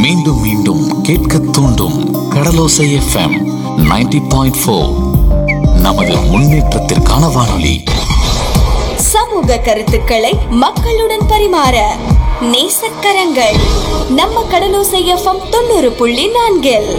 மீண்டும் மீண்டும் கேட்க தூண்டும் கடலோசை எஃப்எம் 90.4 பாயிண்ட் ஃபோர் நமது முன்னேற்றத்திற்கான வானொலி சமூக கருத்துக்களை மக்களுடன் பரிமாற நேசக்கரங்கள் நம்ம கடலோசை எஃப்எம் தொண்ணூறு புள்ளி நான்கில்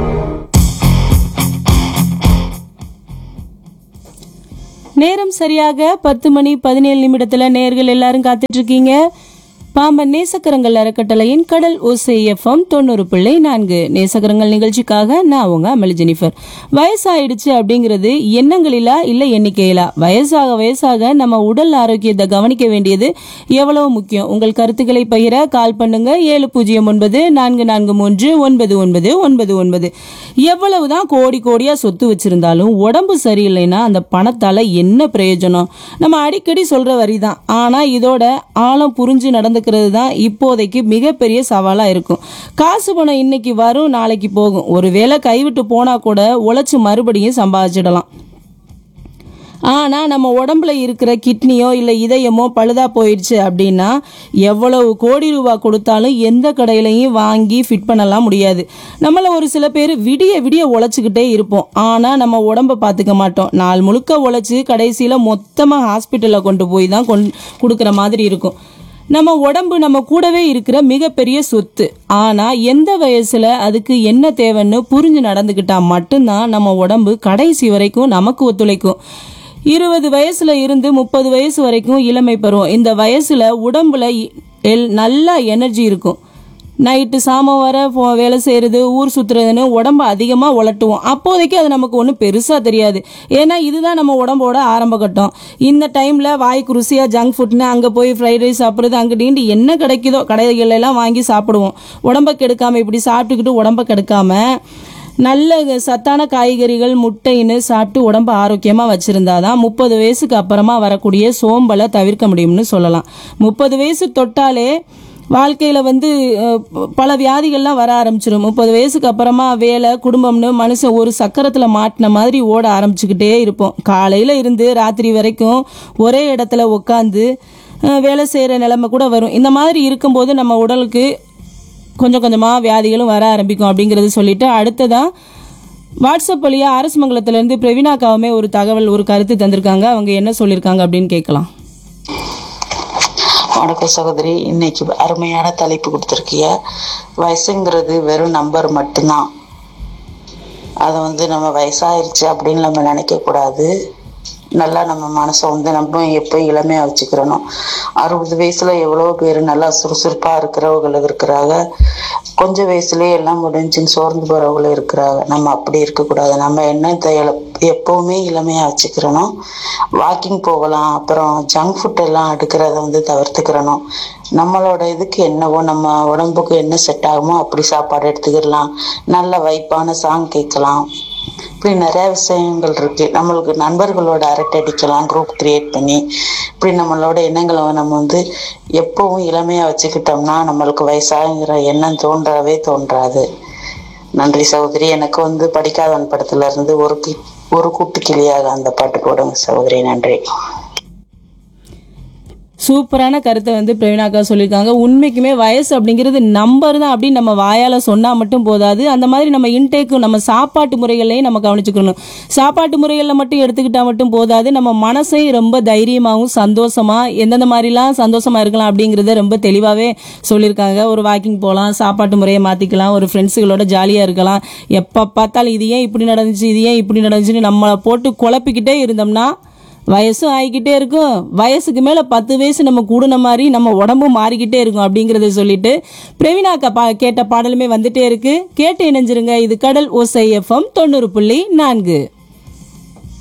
நேரம் சரியாக பத்து மணி பதினேழு நிமிடத்துல நேர்கள் எல்லாரும் காத்துட்டு இருக்கீங்க பாம்பன் நேசக்கரங்கள் அறக்கட்டளையின் கடல் ஓசை எஃப்எம் தொண்ணூறு பிள்ளை நான்கு நேசக்கரங்கள் நிகழ்ச்சிக்காக நான் உங்க அமளி ஜெனிஃபர் வயசாயிடுச்சு அப்படிங்கிறது எண்ணங்களிலா இல்ல எண்ணிக்கையிலா வயசாக வயசாக நம்ம உடல் ஆரோக்கியத்தை கவனிக்க வேண்டியது எவ்வளவு முக்கியம் உங்கள் கருத்துக்களை பகிர கால் பண்ணுங்க ஏழு பூஜ்ஜியம் ஒன்பது நான்கு நான்கு மூன்று ஒன்பது ஒன்பது ஒன்பது ஒன்பது எவ்வளவுதான் கோடி கோடியா சொத்து வச்சிருந்தாலும் உடம்பு சரியில்லைன்னா அந்த பணத்தால என்ன பிரயோஜனம் நம்ம அடிக்கடி சொல்ற வரிதான் ஆனா இதோட ஆழம் புரிஞ்சு நடந்துக்கிறது தான் இப்போதைக்கு மிகப்பெரிய சவாலா இருக்கும் காசு பணம் இன்னைக்கு வரும் நாளைக்கு போகும் ஒருவேளை கைவிட்டு போனா கூட உழைச்சு மறுபடியும் சம்பாதிச்சிடலாம் ஆனா நம்ம உடம்புல இருக்கிற கிட்னியோ இல்ல இதயமோ பழுதா போயிடுச்சு அப்படின்னா எவ்வளவு கோடி ரூபாய் கொடுத்தாலும் எந்த கடையிலையும் வாங்கி ஃபிட் பண்ணலாம் முடியாது நம்மள ஒரு சில பேர் விடிய விடிய உழைச்சிக்கிட்டே இருப்போம் ஆனா நம்ம உடம்ப பாத்துக்க மாட்டோம் நாள் முழுக்க உழைச்சு கடைசியில மொத்தமா ஹாஸ்பிட்டல்ல கொண்டு போய் தான் கொண்டு கொடுக்குற மாதிரி இருக்கும் நம்ம உடம்பு நம்ம கூடவே இருக்கிற மிகப்பெரிய சொத்து ஆனா எந்த வயசுல அதுக்கு என்ன தேவைன்னு புரிஞ்சு நடந்துக்கிட்டா மட்டும்தான் நம்ம உடம்பு கடைசி வரைக்கும் நமக்கு ஒத்துழைக்கும் இருபது வயசுல இருந்து முப்பது வயசு வரைக்கும் இளமை பருவம் இந்த வயசுல உடம்புல இ- எல்- நல்லா எனர்ஜி இருக்கும் நைட்டு சாமம் வர போ- வேலை செய்யறது ஊர் சுத்துறதுன்னு உடம்ப அதிகமாக உலட்டுவோம் அப்போதைக்கு அது நமக்கு ஒன்றும் பெருசாக தெரியாது ஏன்னா இதுதான் நம்ம உடம்போட ஆரம்ப கட்டம் இந்த டைமில் வாய்க்கு ருசியாக ஜங்க் ஃபுட்னு அங்கே போய் ஃப்ரைட் ரைஸ் சாப்பிட்றது அங்கிட்டு என்ன கிடைக்குதோ கடைகள் எல்லாம் வாங்கி சாப்பிடுவோம் உடம்ப கெடுக்காம இப்படி சாப்பிட்டுக்கிட்டு உடம்ப கெடுக்காம நல்ல சத்தான காய்கறிகள் முட்டைன்னு சாப்பிட்டு உடம்ப ஆரோக்கியமாக வச்சுருந்தாதான் முப்பது வயசுக்கு அப்புறமா வரக்கூடிய சோம்பலை தவிர்க்க முடியும்னு சொல்லலாம் முப்பது வயசு தொட்டாலே வாழ்க்கையில் வந்து அஹ், பல வியாதிகள்லாம் வர ஆரம்பிச்சிடும் முப்பது வயசுக்கு அப்புறமா வேலை குடும்பம்னு மனுஷன் ஒரு சக்கரத்தில் மாட்டின மாதிரி ஓட ஆரம்பிச்சுக்கிட்டே இருப்போம் காலையில் இருந்து ராத்திரி வரைக்கும் ஒரே இடத்துல உட்காந்து வேலை செய்கிற நிலைமை கூட வரும் இந்த மாதிரி இருக்கும்போது நம்ம உடலுக்கு கொஞ்சம் கொஞ்சமாக வியாதிகளும் வர ஆரம்பிக்கும் அப்படிங்கிறது சொல்லிட்டு அடுத்ததா வாட்ஸ்அப் வழியா அரசு மங்கலத்திலேருந்து பிரவீனாக்காவுமே ஒரு தகவல் ஒரு கருத்து தந்திருக்காங்க அவங்க என்ன சொல்லியிருக்காங்க அப்படின்னு கேட்கலாம் வணக்கம் சகோதரி இன்னைக்கு அருமையான தலைப்பு கொடுத்துருக்கிய வயசுங்கிறது வெறும் நம்பர் மட்டும்தான் அதை வந்து நம்ம வயசாயிருச்சு அப்படின்னு நம்ம நினைக்க கூடாது நல்லா நம்ம மனசை வந்து நம்ம எப்போ இளமையா வச்சுக்கிறணும் அறுபது வயசுல எவ்வளோ பேர் நல்லா சுறுசுறுப்பா இருக்கிறவங்க இருக்கிறாங்க கொஞ்சம் வயசுலயே எல்லாம் முடிஞ்சுன்னு சோர்ந்து போறவங்களும் இருக்கிறாங்க நம்ம அப்படி இருக்கக்கூடாது நம்ம எண்ணத்தை இள- எப்பவுமே இளமையா வச்சுக்கிறணும் வாக்கிங் போகலாம் அப்புறம் ஜங்க் ஃபுட் எல்லாம் எடுக்கிறத வந்து தவிர்த்துக்கிறணும் நம்மளோட இதுக்கு என்னவோ நம்ம உடம்புக்கு என்ன செட் ஆகுமோ அப்படி சாப்பாடு எடுத்துக்கிடலாம் நல்ல வைப்பான சாங் கேட்கலாம் இப்படி நிறைய விஷயங்கள் இருக்கு நம்மளுக்கு நண்பர்களோட அரட்டை அடிக்கலாம் குரூப் கிரியேட் பண்ணி இப்படி நம்மளோட எண்ணங்களை நம்ம வந்து எப்பவும் இளமையா வச்சுக்கிட்டோம்னா நம்மளுக்கு வயசாகிற எண்ணம் தோன்றவே தோன்றாது நன்றி சகோதரி எனக்கு வந்து படிக்காதவன் படத்துல இருந்து ஒரு கி- ஒரு கூட்டு கிளியாக அந்த பாட்டு போடுங்க சகோதரி நன்றி சூப்பரான கருத்தை வந்து பிரவீனாக்கா சொல்லியிருக்காங்க உண்மைக்குமே வயசு அப்படிங்கிறது நம்பர் தான் அப்படின்னு நம்ம வாயால் சொன்னால் மட்டும் போதாது அந்த மாதிரி நம்ம இன்டேக்கு நம்ம சாப்பாட்டு முறைகளையும் நம்ம கவனிச்சுக்கணும் சாப்பாட்டு முறைகளில் மட்டும் எடுத்துக்கிட்டா மட்டும் போதாது நம்ம மனசையும் ரொம்ப தைரியமாகவும் சந்தோஷமாக எந்தெந்த மாதிரிலாம் சந்தோஷமாக இருக்கலாம் அப்படிங்கிறத ரொம்ப தெளிவாகவே சொல்லியிருக்காங்க ஒரு வாக்கிங் போகலாம் சாப்பாட்டு முறையை மாற்றிக்கலாம் ஒரு ஃப்ரெண்ட்ஸுகளோட ஜாலியாக இருக்கலாம் எப்போ பார்த்தாலும் இது ஏன் இப்படி நடந்துச்சு இது ஏன் இப்படி நடந்துச்சுன்னு நம்மளை போட்டு குழப்பிக்கிட்டே இருந்தோம்னா வயசும் ஆகிக்கிட்டே இருக்கும் வயசுக்கு மேல பத்து வயசு நம்ம கூடுன மாதிரி நம்ம உடம்பும் மாறிக்கிட்டே இருக்கும் அப்படிங்கறத சொல்லிட்டு பிரவீனாக்கா பா கேட்ட பாடலுமே வந்துட்டே இருக்கு கேட்டு இணைஞ்சிருங்க இது கடல் ஓசை எஃப்எம் தொண்ணூறு புள்ளி நான்கு